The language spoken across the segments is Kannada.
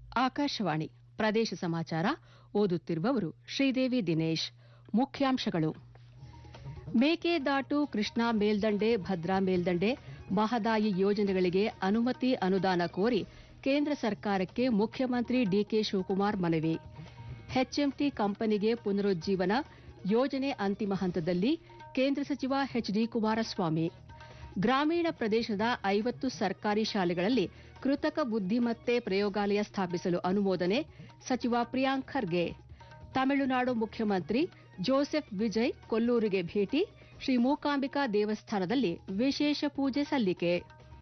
ಆಕಾಶವಾಣಿ ಪ್ರದೇಶ ಸಮಾಚಾರ ಓದುತ್ತಿರುವವರು ಶ್ರೀದೇವಿ ದಿನೇಶ್ ಮುಖ್ಯಾಂಶಗಳು ಮೇಕೆದಾಟು ಕೃಷ್ಣಾ ಮೇಲ್ದಂಡೆ ಭದ್ರಾ ಮೇಲ್ದಂಡೆ ಮಹದಾಯಿ ಯೋಜನೆಗಳಿಗೆ ಅನುಮತಿ ಅನುದಾನ ಕೋರಿ ಕೇಂದ್ರ ಸರ್ಕಾರಕ್ಕೆ ಮುಖ್ಯಮಂತ್ರಿ ಡಿಕೆ ಶಿವಕುಮಾರ್ ಮನವಿ ಎಚ್ಎಂಟಿ ಕಂಪನಿಗೆ ಪುನರುಜ್ಜೀವನ ಯೋಜನೆ ಅಂತಿಮ ಹಂತದಲ್ಲಿ ಕೇಂದ್ರ ಸಚಿವ ಎಚ್ಡಿ ಕುಮಾರಸ್ವಾಮಿ ಗ್ರಾಮೀಣ ಪ್ರದೇಶದ ಐವತ್ತು ಸರ್ಕಾರಿ ಶಾಲೆಗಳಲ್ಲಿ ಕೃತಕ ಬುದ್ದಿಮತ್ತೆ ಪ್ರಯೋಗಾಲಯ ಸ್ಥಾಪಿಸಲು ಅನುಮೋದನೆ ಸಚಿವ ಪ್ರಿಯಾಂಕ್ ಖರ್ಗೆ ತಮಿಳುನಾಡು ಮುಖ್ಯಮಂತ್ರಿ ಜೋಸೆಫ್ ವಿಜಯ್ ಕೊಲ್ಲೂರಿಗೆ ಭೇಟಿ ಶ್ರೀ ಮೂಕಾಂಬಿಕಾ ದೇವಸ್ಥಾನದಲ್ಲಿ ವಿಶೇಷ ಪೂಜೆ ಸಲ್ಲಿಕೆ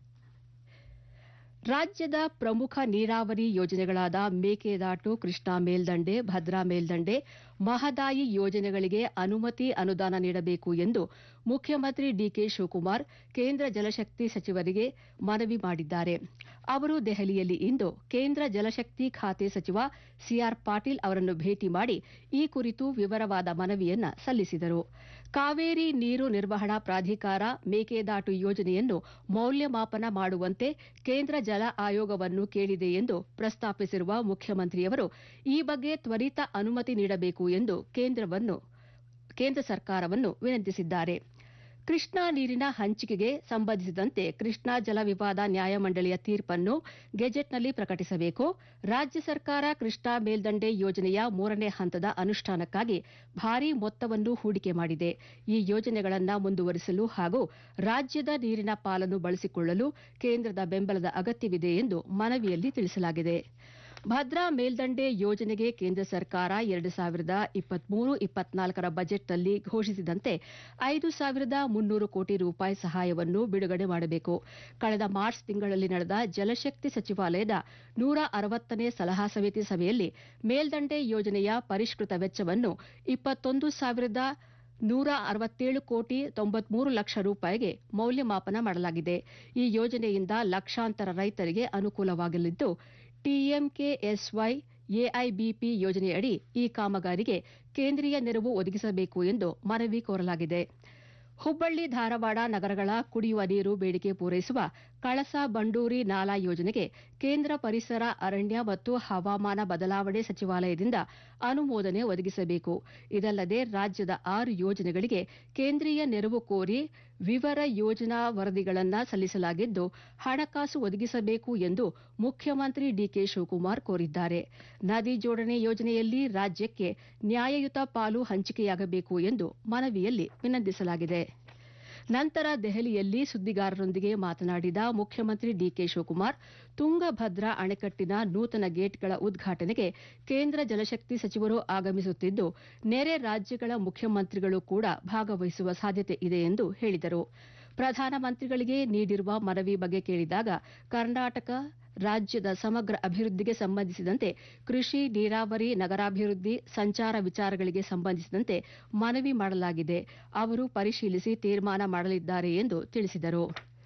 ರಾಜ್ಯದ ಪ್ರಮುಖ ನೀರಾವರಿ ಯೋಜನೆಗಳಾದ ಮೇಕೆದಾಟು ಕೃಷ್ಣಾ ಮೇಲ್ದಂಡೆ ಭದ್ರಾ ಮೇಲ್ದಂಡೆ ಮಹದಾಯಿ ಯೋಜನೆಗಳಿಗೆ ಅನುಮತಿ ಅನುದಾನ ನೀಡಬೇಕು ಎಂದು ಮುಖ್ಯಮಂತ್ರಿ ಡಿಕೆ ಶಿವಕುಮಾರ್ ಕೇಂದ್ರ ಜಲಶಕ್ತಿ ಸಚಿವರಿಗೆ ಮನವಿ ಮಾಡಿದ್ದಾರೆ ಅವರು ದೆಹಲಿಯಲ್ಲಿ ಇಂದು ಕೇಂದ್ರ ಜಲಶಕ್ತಿ ಖಾತೆ ಸಚಿವ ಸಿಆರ್ ಪಾಟೀಲ್ ಅವರನ್ನು ಭೇಟಿ ಮಾಡಿ ಈ ಕುರಿತು ವಿವರವಾದ ಮನವಿಯನ್ನ ಸಲ್ಲಿಸಿದರು ಕಾವೇರಿ ನೀರು ನಿರ್ವಹಣಾ ಪ್ರಾಧಿಕಾರ ಮೇಕೆದಾಟು ಯೋಜನೆಯನ್ನು ಮೌಲ್ಯಮಾಪನ ಮಾಡುವಂತೆ ಕೇಂದ್ರ ಜಲ ಆಯೋಗವನ್ನು ಕೇಳಿದೆ ಎಂದು ಪ್ರಸ್ತಾಪಿಸಿರುವ ಮುಖ್ಯಮಂತ್ರಿಯವರು ಈ ಬಗ್ಗೆ ತ್ವರಿತ ಅನುಮತಿ ನೀಡಬೇಕು ಎಂದು ಕೇಂದ್ರ ಸರ್ಕಾರವನ್ನು ವಿನಂತಿಸಿದ್ದಾರೆ ಕೃಷ್ಣಾ ನೀರಿನ ಹಂಚಿಕೆಗೆ ಸಂಬಂಧಿಸಿದಂತೆ ಕೃಷ್ಣಾ ಜಲ ವಿವಾದ ನ್ಯಾಯಮಂಡಳಿಯ ತೀರ್ಪನ್ನು ಗೆಜೆಟ್ನಲ್ಲಿ ಪ್ರಕಟಿಸಬೇಕು ರಾಜ್ಯ ಸರ್ಕಾರ ಕೃಷ್ಣಾ ಮೇಲ್ದಂಡೆ ಯೋಜನೆಯ ಮೂರನೇ ಹಂತದ ಅನುಷ್ಠಾನಕ್ಕಾಗಿ ಭಾರೀ ಮೊತ್ತವನ್ನು ಹೂಡಿಕೆ ಮಾಡಿದೆ ಈ ಯೋಜನೆಗಳನ್ನು ಮುಂದುವರಿಸಲು ಹಾಗೂ ರಾಜ್ಯದ ನೀರಿನ ಪಾಲನ್ನು ಬಳಸಿಕೊಳ್ಳಲು ಕೇಂದ್ರದ ಬೆಂಬಲದ ಅಗತ್ಯವಿದೆ ಎಂದು ಮನವಿಯಲ್ಲಿ ತಿಳಿಸಲಾಗಿದೆ ಭದ್ರಾ ಮೇಲ್ದಂಡೆ ಯೋಜನೆಗೆ ಕೇಂದ್ರ ಸರ್ಕಾರ ಎರಡು ಸಾವಿರದ ಇಪ್ಪತ್ಮೂರು ಇಪ್ಪತ್ನಾಲ್ಕರ ಬಜೆಟ್ನಲ್ಲಿ ಘೋಷಿಸಿದಂತೆ ಐದು ಸಾವಿರದ ಮುನ್ನೂರು ಕೋಟಿ ರೂಪಾಯಿ ಸಹಾಯವನ್ನು ಬಿಡುಗಡೆ ಮಾಡಬೇಕು ಕಳೆದ ಮಾರ್ಚ್ ತಿಂಗಳಲ್ಲಿ ನಡೆದ ಜಲಶಕ್ತಿ ಸಚಿವಾಲಯದ ನೂರ ಅರವತ್ತನೇ ಸಲಹಾ ಸಮಿತಿ ಸಭೆಯಲ್ಲಿ ಮೇಲ್ದಂಡೆ ಯೋಜನೆಯ ಪರಿಷ್ಕೃತ ವೆಚ್ಚವನ್ನು ಇಪ್ಪತ್ತೊಂದು ಸಾವಿರದ ನೂರ ಅರವತ್ತೇಳು ಕೋಟಿ ತೊಂಬತ್ಮೂರು ಲಕ್ಷ ರೂಪಾಯಿಗೆ ಮೌಲ್ಯಮಾಪನ ಮಾಡಲಾಗಿದೆ ಈ ಯೋಜನೆಯಿಂದ ಲಕ್ಷಾಂತರ ರೈತರಿಗೆ ಅನುಕೂಲವಾಗಲಿದ್ದು ಟಿಎಂಕೆಎಸ್ವೈ ಎಐಬಿಪಿ ಯೋಜನೆಯಡಿ ಈ ಕಾಮಗಾರಿಗೆ ಕೇಂದ್ರೀಯ ನೆರವು ಒದಗಿಸಬೇಕು ಎಂದು ಮನವಿ ಕೋರಲಾಗಿದೆ ಹುಬ್ಬಳ್ಳಿ ಧಾರವಾಡ ನಗರಗಳ ಕುಡಿಯುವ ನೀರು ಬೇಡಿಕೆ ಪೂರೈಸುವ ಕಳಸಾ ಬಂಡೂರಿ ನಾಲಾ ಯೋಜನೆಗೆ ಕೇಂದ್ರ ಪರಿಸರ ಅರಣ್ಯ ಮತ್ತು ಹವಾಮಾನ ಬದಲಾವಣೆ ಸಚಿವಾಲಯದಿಂದ ಅನುಮೋದನೆ ಒದಗಿಸಬೇಕು ಇದಲ್ಲದೆ ರಾಜ್ಯದ ಆರು ಯೋಜನೆಗಳಿಗೆ ಕೇಂದ್ರೀಯ ನೆರವು ಕೋರಿ ವಿವರ ಯೋಜನಾ ವರದಿಗಳನ್ನು ಸಲ್ಲಿಸಲಾಗಿದ್ದು ಹಣಕಾಸು ಒದಗಿಸಬೇಕು ಎಂದು ಮುಖ್ಯಮಂತ್ರಿ ಡಿಕೆ ಶಿವಕುಮಾರ್ ಕೋರಿದ್ದಾರೆ ನದಿ ಜೋಡಣೆ ಯೋಜನೆಯಲ್ಲಿ ರಾಜ್ಯಕ್ಕೆ ನ್ಯಾಯಯುತ ಪಾಲು ಹಂಚಿಕೆಯಾಗಬೇಕು ಎಂದು ಮನವಿಯಲ್ಲಿ ವಿನಂತಿಸಲಾಗಿದೆ ನಂತರ ದೆಹಲಿಯಲ್ಲಿ ಸುದ್ದಿಗಾರರೊಂದಿಗೆ ಮಾತನಾಡಿದ ಮುಖ್ಯಮಂತ್ರಿ ಡಿಕೆ ಶಿವಕುಮಾರ್ ತುಂಗಭದ್ರಾ ಅಣೆಕಟ್ಟಿನ ನೂತನ ಗೇಟ್ಗಳ ಉದ್ಘಾಟನೆಗೆ ಕೇಂದ್ರ ಜಲಶಕ್ತಿ ಸಚಿವರು ಆಗಮಿಸುತ್ತಿದ್ದು ನೆರೆ ರಾಜ್ಯಗಳ ಮುಖ್ಯಮಂತ್ರಿಗಳು ಕೂಡ ಭಾಗವಹಿಸುವ ಸಾಧ್ಯತೆ ಇದೆ ಎಂದು ಹೇಳಿದರು ಪ್ರಧಾನಮಂತ್ರಿಗಳಿಗೆ ನೀಡಿರುವ ಮನವಿ ಬಗ್ಗೆ ಕೇಳಿದಾಗ ಕರ್ನಾಟಕ ರಾಜ್ಯದ ಸಮಗ್ರ ಅಭಿವೃದ್ಧಿಗೆ ಸಂಬಂಧಿಸಿದಂತೆ ಕೃಷಿ ನೀರಾವರಿ ನಗರಾಭಿವೃದ್ಧಿ ಸಂಚಾರ ವಿಚಾರಗಳಿಗೆ ಸಂಬಂಧಿಸಿದಂತೆ ಮನವಿ ಮಾಡಲಾಗಿದೆ ಅವರು ಪರಿಶೀಲಿಸಿ ತೀರ್ಮಾನ ಮಾಡಲಿದ್ದಾರೆ ಎಂದು ತಿಳಿಸಿದರು